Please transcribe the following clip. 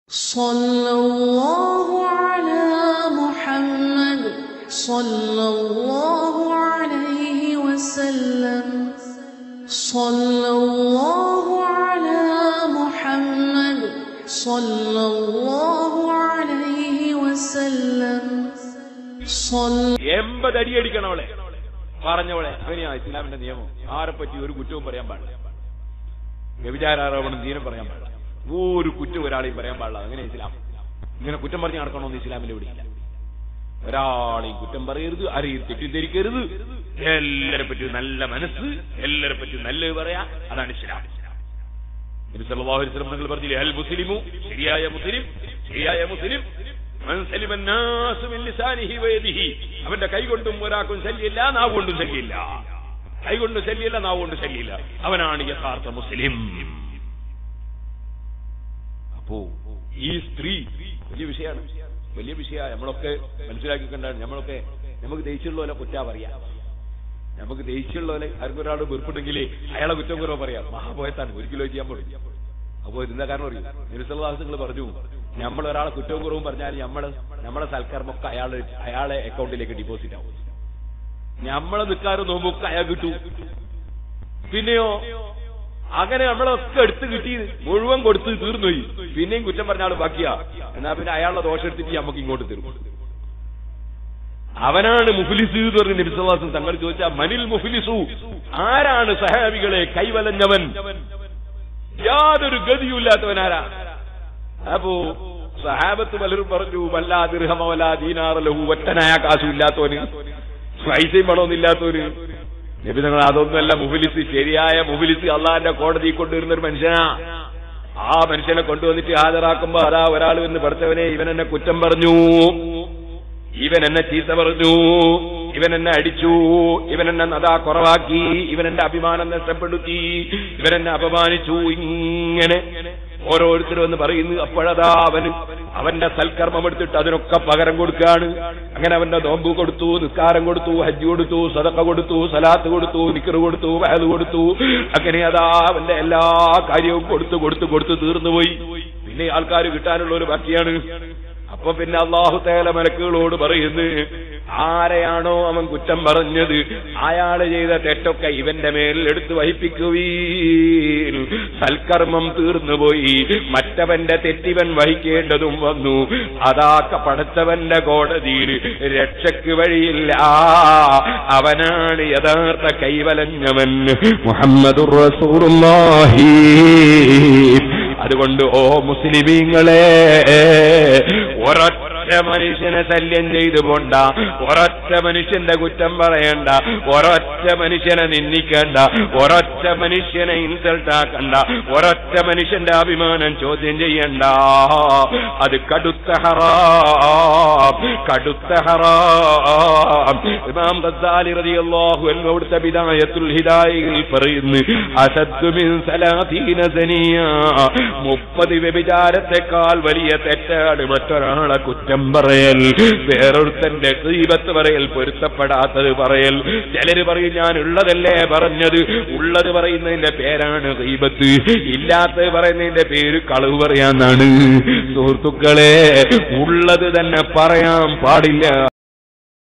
صلى الله على محمد صلى الله عليه وسلم صلى الله على محمد صلى الله عليه وسلم صلى എൺപത് അടി അടിക്കണം അവളെ പറഞ്ഞവളെ അങ്ങനെയാ ഇസ്ലാമിന്റെ നിയമം ആരെ പറ്റി ഒരു കുറ്റവും പറയാൻ പാടില്ല വ്യഭിചാരാരോപണം തീരെ പറയാൻ പാടില്ല ഒരു കുറ്റം ഒരാളെയും പറയാൻ പാടില്ല അങ്ങനെ ഇസ്ലാം ഇങ്ങനെ കുറ്റം പറഞ്ഞ് നടക്കണമെന്ന് ഇസ്ലാമിൽ എവിടെയില്ല ഒരാളെയും കുറ്റം പറയരുത് ആരെയും തെറ്റിദ്ധരിക്കരുത് എല്ലാരെ പറ്റി നല്ല മനസ്സ് എല്ലാരെ പറ്റി നല്ലത് പറയാ അതാണ് ഇസ്ലാം നബി സല്ലല്ലാഹു അലൈഹി വസല്ലം നിങ്ങൾ പറഞ്ഞില്ലേ അൽ മുസ്ലിമു ശരിയായ മുസ്ലിം ശരിയായ മുസ്ലിം മൻ സലിമ الناس من لسانه ويده അവന്റെ കൈ കൊണ്ടും ഒരാൾക്കും ശല്യമില്ല നാവ് കൊണ്ടും ശല്യമില്ല കൈ കൊണ്ട് ശല്യമില്ല നാവ് കൊണ്ട് ശല്യമില്ല അവനാണ് യഥാർത്ഥ മുസ്ലിം അപ്പോ ഈ സ്ത്രീ വലിയ വിഷയമാണ് വലിയ വിഷയമാണ് നമ്മളൊക്കെ മനസ്സിലാക്കി കണ്ടാണ് നമ്മളൊക്കെ നമുക്ക് ദേഷ്യമുള്ള പോലെ കുറ്റാ പറയാ നമുക്ക് ദേഷ്യമുള്ള പോലെ ആർക്കും ഒരാൾ വെറുപ്പുണ്ടെങ്കിൽ അയാളെ കുറ്റം കുറവ് പറയാം മഹാപോയത്താണ് ഒരു കിലോ ചെയ്യാൻ പാടില്ല അപ്പോ എന്താ കാരണം അറിയും നിരുസലദാസങ്ങൾ പറഞ്ഞു നമ്മൾ ഒരാളെ കുറ്റവും കുറവും പറഞ്ഞാൽ നമ്മള് നമ്മളെ സൽക്കർമ്മൊക്കെ അയാളെ അയാളെ അക്കൗണ്ടിലേക്ക് ഡിപ്പോസിറ്റ് ആവും നമ്മളെ നിൽക്കാറും നോമ്പൊക്കെ അയാൾ കിട്ടൂ പിന്നെയോ അങ്ങനെ നമ്മളൊക്കെ എടുത്ത് കിട്ടി മുഴുവൻ കൊടുത്ത് തീർന്നുപോയി പിന്നെയും കുറ്റം പറഞ്ഞ ആൾ ബാക്കിയാ എന്നാ പിന്നെ അയാളുടെ ദോഷം എടുത്തിട്ട് നമുക്ക് ഇങ്ങോട്ട് തീർക്കും അവനാണ് മുഫ്ലിസ് എന്ന് പറഞ്ഞ നബിസ്വാസം തങ്ങൾ ചോദിച്ച മനിൽ മുഫ്ലിസു ആരാണ് സഹാബികളെ കൈവലഞ്ഞവൻ യാതൊരു ഗതിയുമില്ലാത്തവൻ ആരാ അപ്പോ സഹാബത്ത് പലരും പറഞ്ഞു വല്ലാ ദിർഹമ വല്ലാ ദീനാറലഹു ഒറ്റനായ കാശുമില്ലാത്തവന് പൈസയും പണമൊന്നുമില്ലാത്തവന് നബി നിങ്ങൾ അതൊന്നുമല്ല മുഫിലിസ് ശരിയായ മുഫിലിസ് അള്ളാന്റെ കോടതി കൊണ്ടുവരുന്ന ഒരു മനുഷ്യനാ ആ മനുഷ്യനെ കൊണ്ടുവന്നിട്ട് ഹാജരാക്കുമ്പോ അതാ ഒരാൾ വന്ന് പഠിച്ചവനെ ഇവൻ എന്നെ കുറ്റം പറഞ്ഞു ഇവൻ എന്നെ ചീത്ത പറഞ്ഞു ഇവൻ എന്നെ അടിച്ചു ഇവൻ എന്നെ അതാ കുറവാക്കി ഇവൻ എന്റെ അഭിമാനം നഷ്ടപ്പെടുത്തി ഇവൻ എന്നെ അപമാനിച്ചു ഇങ്ങനെ ഓരോരുത്തരും എന്ന് പറയുന്നു അപ്പോഴതാ അവന് അവന്റെ സൽക്കർമ്മം എടുത്തിട്ട് അതിനൊക്കെ പകരം കൊടുക്കുകയാണ് അങ്ങനെ അവന്റെ നോമ്പ് കൊടുത്തു നിസ്കാരം കൊടുത്തു ഹജ്ജ് കൊടുത്തു സദക്ക കൊടുത്തു സലാത്ത് കൊടുത്തു നിക്കറ് കൊടുത്തു വയത് കൊടുത്തു അങ്ങനെ അതാ അവന്റെ എല്ലാ കാര്യവും കൊടുത്തു കൊടുത്തു കൊടുത്തു തീർന്നുപോയി പിന്നെ ആൾക്കാർ കിട്ടാനുള്ള ഒരു ബാക്കിയാണ് അപ്പൊ പിന്നെ അള്ളാഹു തേല മലക്കുകളോട് പറയുന്നു ആരെയാണോ അവൻ കുറ്റം പറഞ്ഞത് അയാള് ചെയ്ത തെറ്റൊക്കെ ഇവന്റെ മേൽ എടുത്തു വഹിപ്പിക്കുകയും സൽക്കർമ്മം തീർന്നുപോയി മറ്റവന്റെ തെറ്റിവൻ വഹിക്കേണ്ടതും വന്നു അതാക്ക പടച്ചവന്റെ കോടതിയിൽ രക്ഷയ്ക്ക് വഴിയില്ല അവനാണ് യഥാർത്ഥ കൈവലഞ്ഞവൻ മുഹമ്മദുർ റസൂലുള്ളാഹി അതുകൊണ്ട് ഓ മുസ്ലിമീങ്ങളെ ഒരൊറ്റ മനുഷ്യനെ ശല്യം ചെയ്തു പോണ്ട ഒരൊറ്റ മനുഷ്യന്റെ കുറ്റം പറയണ്ട ഒരൊറ്റ മനുഷ്യനെ നിന്ദിക്കണ്ട ഒരൊറ്റ മനുഷ്യനെ ഇൻസൾട്ട് ആക്കണ്ട ഒരൊറ്റ മനുഷ്യന്റെ അഭിമാനം ചോദ്യം ചെയ്യണ്ട അത് കടുത്ത ഹറാം കടുത്ത ഹറാം ഇമാം ഗദ്ദാലി റളിയല്ലാഹു അൻഹു അവിടുത്തെ ബിദായത്തുൽ ഹിദായയിൽ പറയുന്നു അസദ്ദു മിൻ സലാസീന സനിയ മുപ്പത് വ്യഭിചാരത്തെക്കാൾ വലിയ തെറ്റാണ് മറ്റൊരാളെ കുറ്റം പറയൽ വേറൊരുത്തന്റെ ദീപത്ത് പറയൽ പൊരുത്തപ്പെടാത്തത് പറയൽ ചിലര് പറയും ഞാൻ ഉള്ളതല്ലേ പറഞ്ഞത് ഉള്ളത് പറയുന്നതിന്റെ പേരാണ് ദീപത്ത് ഇല്ലാത്തത് പറയുന്നതിന്റെ പേര് കളവ് പറയാന്നാണ് സുഹൃത്തുക്കളെ ഉള്ളത് തന്നെ പറയാൻ പാടില്ല